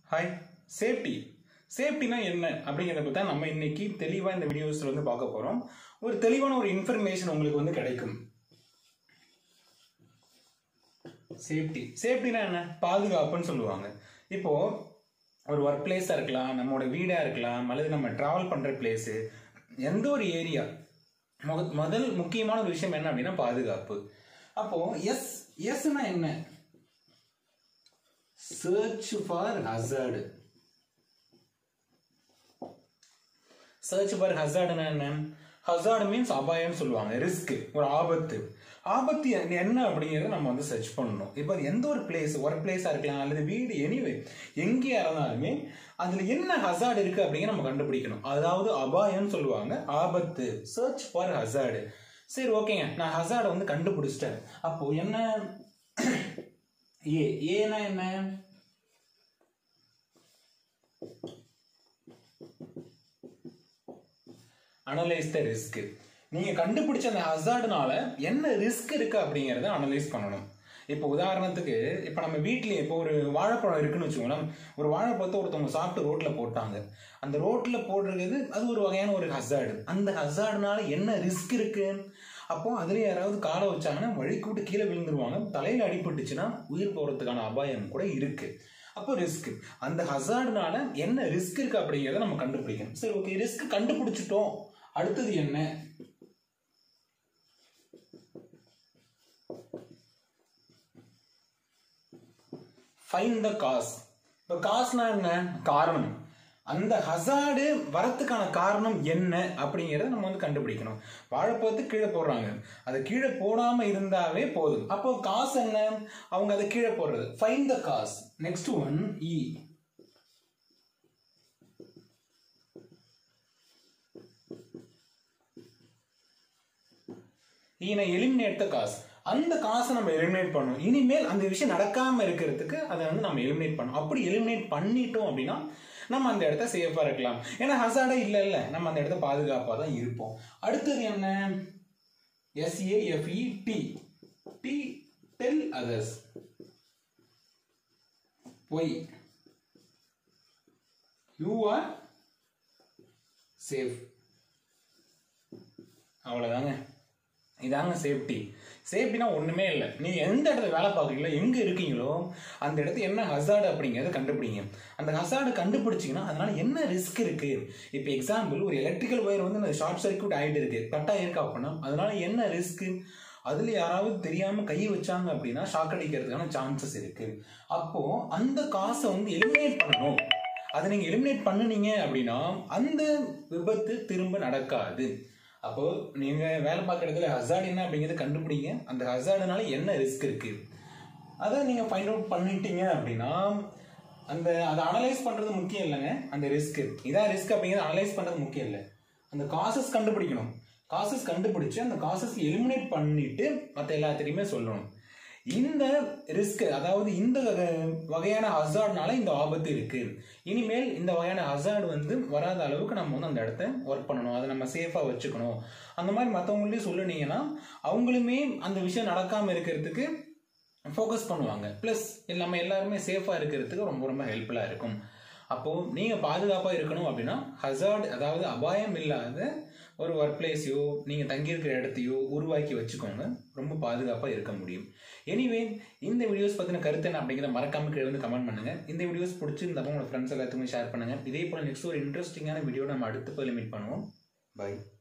hi safety சேஃப்டினா என்ன அப்படிங்கிறத பற்றி தான் நம்ம இன்னைக்கு தெளிவாக இந்த வீடியோஸில் வந்து பார்க்க போகிறோம் ஒரு தெளிவான ஒரு இன்ஃபர்மேஷன் உங்களுக்கு வந்து கிடைக்கும் சேஃப்டி சேஃப்டினா என்ன பாதுகாப்புன்னு சொல்லுவாங்க இப்போ ஒரு ஒர்க் பிளேஸாக இருக்கலாம் நம்மளோட வீடாக இருக்கலாம் அல்லது நம்ம ட்ராவல் பண்ணுற பிளேஸு எந்த ஒரு ஏரியா முதல் முக்கியமான ஒரு விஷயம் என்ன அப்படின்னா பாதுகாப்பு அப்போ எஸ் எஸ்னா என்ன search for hazard search for ஹசார்டுனா என்ன ஹசார்டு மீன்ஸ் அபாயம்னு சொல்லுவாங்க ரிஸ்க் ஒரு ஆபத்து ஆபத்து என்ன- என்ன அப்படிங்கிறத நம்ம வந்து சர்ச் பண்ணணும் இப்போ அது எந்த ஒரு பிளேஸ் ஒர்க் பிளேஸாக இருக்கலாம் அல்லது வீடு எனிவே எங்கேயா இருந்தாலுமே அதில் என்ன ஹசார்டு இருக்குது அப்படிங்கிற நம்ம கண்டுபிடிக்கணும் அதாவது அபாயம்னு சொல்லுவாங்க ஆபத்து சர்ச் ஃபார் ஹசார்டு சரி ஓகேங்க நான் ஹசார்டை வந்து கண்டுபிடிச்சிட்டேன் அப்போ என்ன ஏ ஏனா என்ன அனலைஸ் த ரிஸ்க் நீங்க கண்டுபிடிச்ச அந்த ஹசார்டுனால என்ன ரிஸ்க் இருக்கு அப்படிங்கறத அனலைஸ் பண்ணணும் இப்போ உதாரணத்துக்கு இப்போ நம்ம வீட்லயே இப்போ ஒரு வாழைப்பழம் இருக்குன்னு வச்சுக்கோங்களேன் ஒரு வாழைப்பழத்தை ஒருத்தவங்க சாப்பிட்டு ரோட்ல போட்டாங்க அந்த ரோட்ல போடுறது அது ஒரு வகையான ஒரு ஹசார்டு அந்த ஹசார்டுனால என்ன ரிஸ்க் இருக்கு அப்போ அதுல யாராவது காலை வச்சாங்கன்னா வழிக்கு விட்டு கீழே விழுந்துருவாங்க தலையில அடிபட்டுச்சுன்னா உயிர் போறதுக்கான அபாயம் கூட இருக்கு அப்போ ரிஸ்க் அந்த ஹசார்டுனால என்ன ரிஸ்க் இருக்கு அப்படிங்கிறத நம்ம கண்டுபிடிக்கணும் சரி ஓகே ரிஸ்க் கண்டுபிடிச்சிட்டோம் அடுத்தது என்ன ஃபைன் த காஸ் இப்போ காசுனா என்ன காரணம் அந்த ஹசார்டு வரத்துக்கான காரணம் என்ன அப்படிங்கிறத நம்ம வந்து கண்டுபிடிக்கணும் வாழைப்பழத்து கீழே போடுறாங்க அதை கீழே போடாம இருந்தாவே போதும் அப்போ காசு என்ன அவங்க அதை கீழே போடுறது find the cause next one இ ஈன எலிமினேட் த காசு அந்த காசை நம்ம எலிமினேட் பண்ணணும் இனிமேல் அந்த விஷயம் நடக்காம இருக்கிறதுக்கு அதை வந்து நம்ம எலிமினேட் பண்ணணும் அப்படி எலிமினேட் பண்ணிட்டோம் அப்படின்னா நம்ம அந்த இடத்த சேஃபா இருக்கலாம் ஏன்னா ஹசார்டே இல்லை இல்லை நம்ம அந்த இடத்த பாதுகாப்பாக தான் இருப்போம் அடுத்தது என்ன S A F E T T tell others பொய் யூ ஆர் சேஃப் அவ்வளோதாங்க இதாங்க சேஃப்டி சேஃப்டினா ஒன்றுமே இல்லை நீ எந்த இடத்துல வேலை பார்க்குறீங்களோ எங்கே இருக்கீங்களோ அந்த இடத்துல என்ன ஹசார்டு அப்படிங்கிறத கண்டுபிடிங்க அந்த ஹசார்டு கண்டுபிடிச்சிங்கன்னா அதனால என்ன ரிஸ்க் இருக்கு இப்போ எக்ஸாம்பிள் ஒரு எலக்ட்ரிக்கல் ஒயர் வந்து ஷார்ட் சர்க்யூட் ஆகிட்டு இருக்கு கட் ஆகிருக்கு அப்படின்னா அதனால என்ன ரிஸ்க் அதில் யாராவது தெரியாம கை வச்சாங்க அப்படின்னா ஷாக் அடிக்கிறதுக்கான சான்சஸ் இருக்கு அப்போ அந்த காசை வந்து எலிமினேட் பண்ணணும் அதை நீங்க எலிமினேட் பண்ணுனீங்க அப்படின்னா அந்த விபத்து திரும்ப நடக்காது அப்போ நீங்க வேலை பார்க்குற இடத்துல ஹசார்ட் என்ன அப்படிங்கிறத கண்டுபிடிங்க அந்த ஹசார்டுனால என்ன ரிஸ்க் இருக்கு அதை நீங்க ஃபைண்ட் அவுட் பண்ணிட்டீங்க அப்படின்னா அந்த அதை அனலைஸ் பண்றது முக்கியம் இல்லைங்க அந்த ரிஸ்க் இதான் ரிஸ்க் அப்படிங்கிறது அனலைஸ் பண்றது முக்கியம் இல்லை அந்த காசஸ் கண்டுபிடிக்கணும் காசஸ் கண்டுபிடிச்சு அந்த காசஸ் எலிமினேட் பண்ணிட்டு மற்ற எல்லாத்திலையுமே சொல்லணும் இந்த ரிஸ்க் அதாவது இந்த வகை- வகையான ஹசார்ட்னால இந்த ஆபத்து இருக்கு இனிமேல் இந்த வகையான ஹசார்டு வந்து வராத அளவுக்கு நம்ம வந்து அந்த இடத்த ஒர்க் பண்ணணும் அதை நம்ம சேஃபாக வச்சுக்கணும் அந்த மாதிரி மற்றவங்கள்டையும் சொல்லுனீங்கன்னா அவங்களுமே அந்த விஷயம் நடக்காமல் இருக்கிறதுக்கு ஃபோக்கஸ் பண்ணுவாங்க ப்ளஸ் நம்ம எல்லாருமே சேஃபாக இருக்கிறதுக்கு ரொம்ப ரொம்ப ஹெல்ப்ஃபுல்லாக இருக்கும் அப்போது நீங்கள் பாதுகாப்பாக இருக்கணும் அப்படின்னா ஹசார்ட் அதாவது அபாயம் இல்லாத ஒரு ஒர்க் பிளேஸையோ நீங்கள் தங்கியிருக்கிற இடத்தையோ உருவாக்கி வச்சுக்கோங்க ரொம்ப பாதுகாப்பாக இருக்க முடியும் எனிவே இந்த வீடியோஸ் பற்றின கருத்து என்ன அப்படிங்கிறத மறக்காம கீழே வந்து கமெண்ட் பண்ணுங்க இந்த வீடியோஸ் பிடிச்சிருந்தப்போ உங்களோட ஃப்ரெண்ட்ஸ் எல்லாத்துக்குமே ஷேர் பண்ணுங்க இதே போல் நெக்ஸ்ட் ஒரு இன்ட்ரெஸ்டிங்கான வீடியோ நம்ம அடுத்த பதில் மீட் பண்ணுவோம் பை